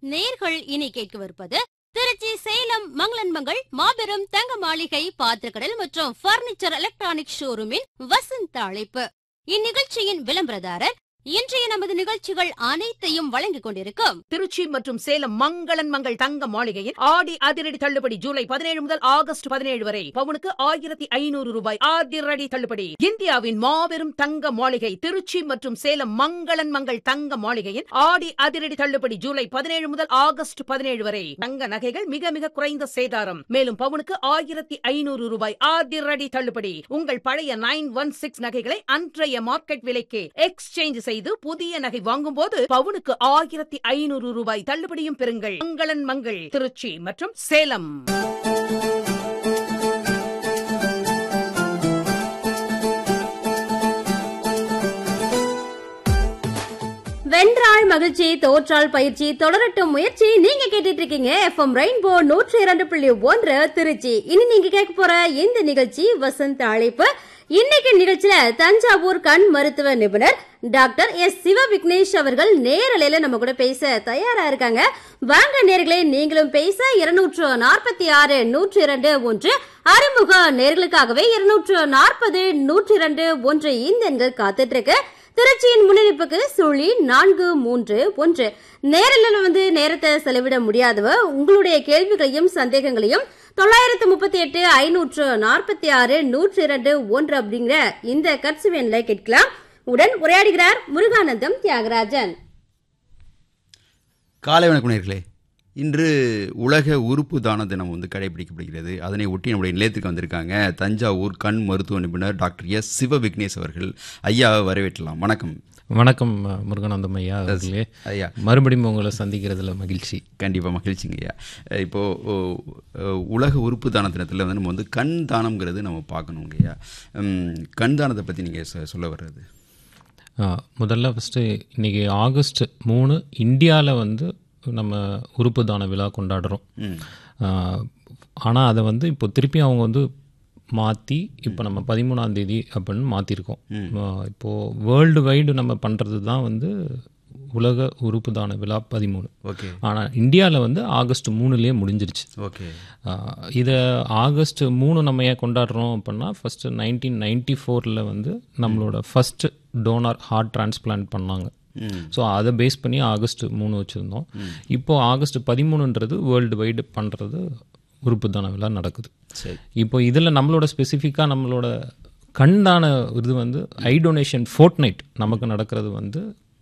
நேர்கள் இனி கேட்கவிருப்பது திருச்சி சேலம் மங்களன்மங்கள் மாபெரும் தங்க மாளிகை பாத்திரக்கடல் மற்றும் பர்னிச்சர் எலக்ட்ரானிக் ஷோரூமின் வசந்த அழைப்பு இந்நிகழ்ச்சியின் விளம்பரதாரர் இன்றைய நமது நிகழ்ச்சிகள் அனைத்தையும் வழங்கிக் கொண்டிருக்கும் திருச்சி மற்றும் சேலம் மங்களன் மங்கள் தங்க மாளிகையில் ஆடி அதிரடி தள்ளுபடி ஜூலை பதினேழு முதல் ஆகஸ்ட் பதினேழு வரை பவுனுக்கு ஆயிரத்தி ஐநூறு ரூபாய் அதிரடி தள்ளுபடி இந்தியாவின் மாபெரும் தங்க மாளிகை திருச்சி மற்றும் சேலம் மங்களன் மங்கள் தங்க மாளிகையில் ஆடி அதிரடி தள்ளுபடி ஜூலை பதினேழு முதல் ஆகஸ்ட் பதினேழு வரை தங்க நகைகள் மிக மிக குறைந்த சேதாரம் மேலும் பவுனுக்கு ஆயிரத்தி ஐநூறு ரூபாய் அதிரடி தள்ளுபடி உங்கள் பழைய நைன் ஒன் சிக்ஸ் நகைகளை அன்றைய மார்க்கெட் விலைக்கு எக்ஸ்சேஞ்ச் செய்து புதிய நகை வாங்கும்போது பவுனுக்கு ஆயிரத்தி ஐநூறு ரூபாய் தள்ளுபடியும் பெறுங்கள் மங்களன் மங்கள் திருச்சி மற்றும் சேலம் வென்றாள் மகிழ்ச்சி தோற்றாள் பயிற்சி தொடரட்டும் முயற்சி நீங்க கேட்டுட்டு இருக்கீங்க எஃப்எம் ரெயின்போ நூற்றி இரண்டு புள்ளி ஒன்று திருச்சி இனி நீங்க கேட்க போற இந்த நிகழ்ச்சி வசந்த அழைப்பு இன்னைக்கு நிகழ்ச்சியில தஞ்சாவூர் கண் மருத்துவ நிபுணர் டாக்டர் எஸ் சிவ விக்னேஷ் அவர்கள் நேரலையில நம்ம கூட பேச தயாரா இருக்காங்க வாங்க நேர்களே நீங்களும் பேச இருநூற்று நாற்பத்தி ஆறு நூற்றி இரண்டு ஒன்று அறிமுக நேர்களுக்காகவே இருநூற்று நாற்பது நூற்றி இரண்டு ஒன்று இந்த எண்கள் காத்துட்டு இருக்கு திருச்சியின் முன்னெடுப்புக்கு சுழி நான்கு மூன்று ஒன்று நேரில் வந்து நேரத்தை செலவிட முடியாதவ உங்களுடைய கேள்விகளையும் சந்தேகங்களையும் தொள்ளாயிரத்து முப்பத்தி எட்டு ஐநூற்று நாற்பத்தி ஆறு நூற்றி இரண்டு ஒன்று அப்படிங்கிற இந்த கட்சுவேன்ல கேட்கலாம் உடன் உரையாடுகிறார் முருகானந்தம் தியாகராஜன் காலை வணக்கம் நேர்களே இன்று உலக உறுப்பு தான தினம் வந்து கடைபிடிக்கப்படுகிறது அதனை ஒட்டி நம்முடைய நிலையத்துக்கு வந்திருக்காங்க தஞ்சாவூர் கண் மருத்துவ நிபுணர் டாக்டர் எஸ் சிவ விக்னேஷ் அவர்கள் ஐயாவை வரவேற்றலாம் வணக்கம் வணக்கம் அஹ், முருகானந்தம் ஐயா அவர்களே ஐயா மறுபடியும் உங்களை சந்திக்கிறதுல மகிழ்ச்சி கண்டிப்பாக மகிழ்ச்சிங்க ஐயா அஹ் இப்போ ஓ, அஹ், உலக உறுப்பு தான தினத்தில் வந்து நம்ம வந்து கண் தானம்ங்கிறது நம்ம பார்க்கணுங்க ஐயா உம், கண் தானத்தை பற்றி நீங்கள் சொல்ல வர்றது அஹ், முதல்ல ஃபஸ்ட்டு இன்னைக்கு ஆகஸ்ட் மூணு இந்தியாவில் வந்து நம்ம உறுப்பு தான விழா கொண்டாடுறோம் ஆனால் அதை வந்து இப்போ திருப்பி அவங்க வந்து மாற்றி இப்போ நம்ம பதிமூணாம் தேதி அப்படின்னு மாற்றிருக்கோம் இப்போது வேர்ல்டு வைடு நம்ம பண்ணுறது தான் வந்து உலக உறுப்பு தான விழா பதிமூணு ஓகே ஆனால் இந்தியாவில் வந்து ஆகஸ்ட் மூணுலேயே முடிஞ்சிருச்சு ஓகே ஆஹ் இதை ஆகஸ்ட் மூணு நம்ம ஏன் கொண்டாடுறோம் அப்படின்னா ஃபஸ்ட்டு நைன்டீன் நைன்டி ஃபோரில் வந்து நம்மளோட ஃபஸ்ட்டு டோனார் ஹார்ட் டிரான்ஸ்பிளான்ட் பண்ணாங்க ஸோ அதை பேஸ் பண்ணி ஆகஸ்ட் மூணு வச்சுருந்தோம் இப்போது ஆகஸ்ட் பதிமூணுன்றது வேர்ல்டு வைடு பண்ணுறது உறுப்பு தான விழா நடக்குது சரி இப்போ இதில் நம்மளோட ஸ்பெசிஃபிக்காக நம்மளோட கண்தான இது வந்து ஐ டொனேஷன் ஃபோர்ட் நைட் நமக்கு நடக்கிறது வந்து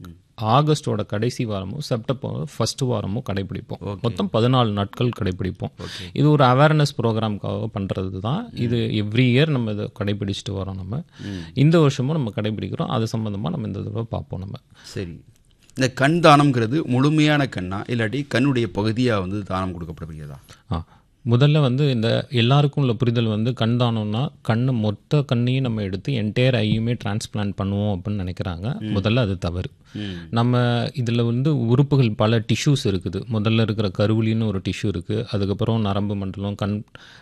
ஆகஸ்டோட கடைசி வாரமும் செப்டம்பர் ஃபர்ஸ்ட் வாரமும் கடைபிடிப்போம் மொத்தம் பதினாலு நாட்கள் கடைபிடிப்போம் இது ஒரு அவேர்னஸ் ப்ரோக்ராம்க்காக பண்ணுறது தான் இது எவ்ரி இயர் நம்ம இதை கடைபிடிச்சிட்டு வரோம் நம்ம இந்த வருஷமும் நம்ம கடைபிடிக்கிறோம் அது சம்மந்தமாக நம்ம இந்த தடவை பார்ப்போம் நம்ம சரி இந்த கண் தானம்ங்கிறது முழுமையான கண்ணா இல்லாட்டி கண்ணுடைய பகுதியாக வந்து தானம் கொடுக்கப்படுகிறதா ஆ முதல்ல வந்து இந்த எல்லாருக்கும் உள்ள புரிதல் வந்து கண் தானம்னா கண்ணு மொத்த கண்ணையும் நம்ம எடுத்து என்டையர் ஐயுமே டிரான்ஸ்பிளான்ட் பண்ணுவோம் அப்படின்னு நினைக்கிறாங்க முதல்ல அது தவறு நம்ம இதில் வந்து உறுப்புகள் பல டிஷ்யூஸ் இருக்குது முதல்ல இருக்கிற கருவிலின்னு ஒரு டிஷ்யூ இருக்குது அதுக்கப்புறம் நரம்பு மண்டலம் கண்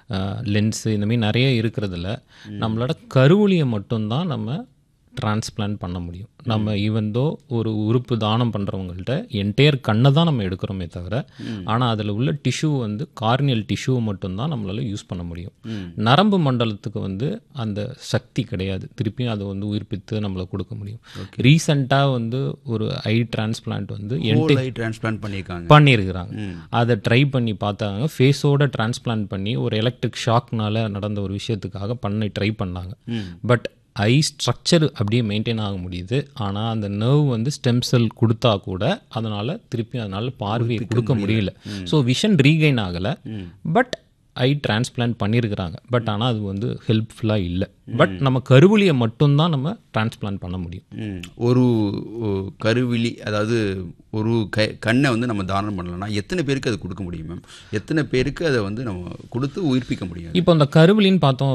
லென்ஸு இந்த மாதிரி நிறைய இருக்கிறதுல நம்மளோட கருவிலியை மட்டும்தான் நம்ம டிரான்ஸ்பிளான்ட் பண்ண முடியும் நம்ம ஈவந்தோ ஒரு உறுப்பு தானம் பண்ணுறவங்கள்ட்ட என்டையர் கண்ணை தான் நம்ம எடுக்கிறோமே தவிர ஆனால் அதில் உள்ள டிஷ்யூ வந்து கார்னியல் டிஷ்யூ மட்டும்தான் நம்மளால யூஸ் பண்ண முடியும் நரம்பு மண்டலத்துக்கு வந்து அந்த சக்தி கிடையாது திருப்பியும் அதை வந்து உயிர்ப்பித்து நம்மளை கொடுக்க முடியும் ரீசண்டாக வந்து ஒரு ஐ டிரான்ஸ்பிளான்ட் வந்து ஹோல் ஐ டிரான்ஸ்பிளான்ட் பண்ணியிருக்காங்க பண்ணியிருக்கிறாங்க அதை ட்ரை பண்ணி பார்த்தாங்க ஃபேஸோட டிரான்ஸ்பிளான்ட் பண்ணி ஒரு எலக்ட்ரிக் ஷாக்னால நடந்த ஒரு விஷயத்துக்காக பண்ணி ட்ரை பண்ணாங்க பட் ஐ ஸ்ட்ரக்சர் அப்படியே மெயின்டைன் ஆக முடியுது ஆனால் அந்த நர்வ் வந்து ஸ்டெம் செல் கொடுத்தா கூட அதனால் திருப்பி அதனால் பார்வையை கொடுக்க முடியல ஸோ விஷன் ரீகைன் ஆகலை பட் ஐ டிரான்ஸ்பிளான்ட் பண்ணியிருக்கிறாங்க பட் ஆனால் அது வந்து ஹெல்ப்ஃபுல்லாக இல்லை பட் நம்ம கருவிலியை மட்டும்தான் நம்ம டிரான்ஸ்பிளான்ட் பண்ண முடியும் ம். ஒரு ஒ, கருவிழி அதாவது ஒரு க கண்ணை வந்து நம்ம தானம் பண்ணலன்னா எத்தனை பேருக்கு அது கொடுக்க முடியும் மேம் எத்தனை பேருக்கு அதை வந்து நம்ம கொடுத்து உயிர்ப்பிக்க முடியும் இப்போ அந்த கருவிலின்னு பார்த்தோம்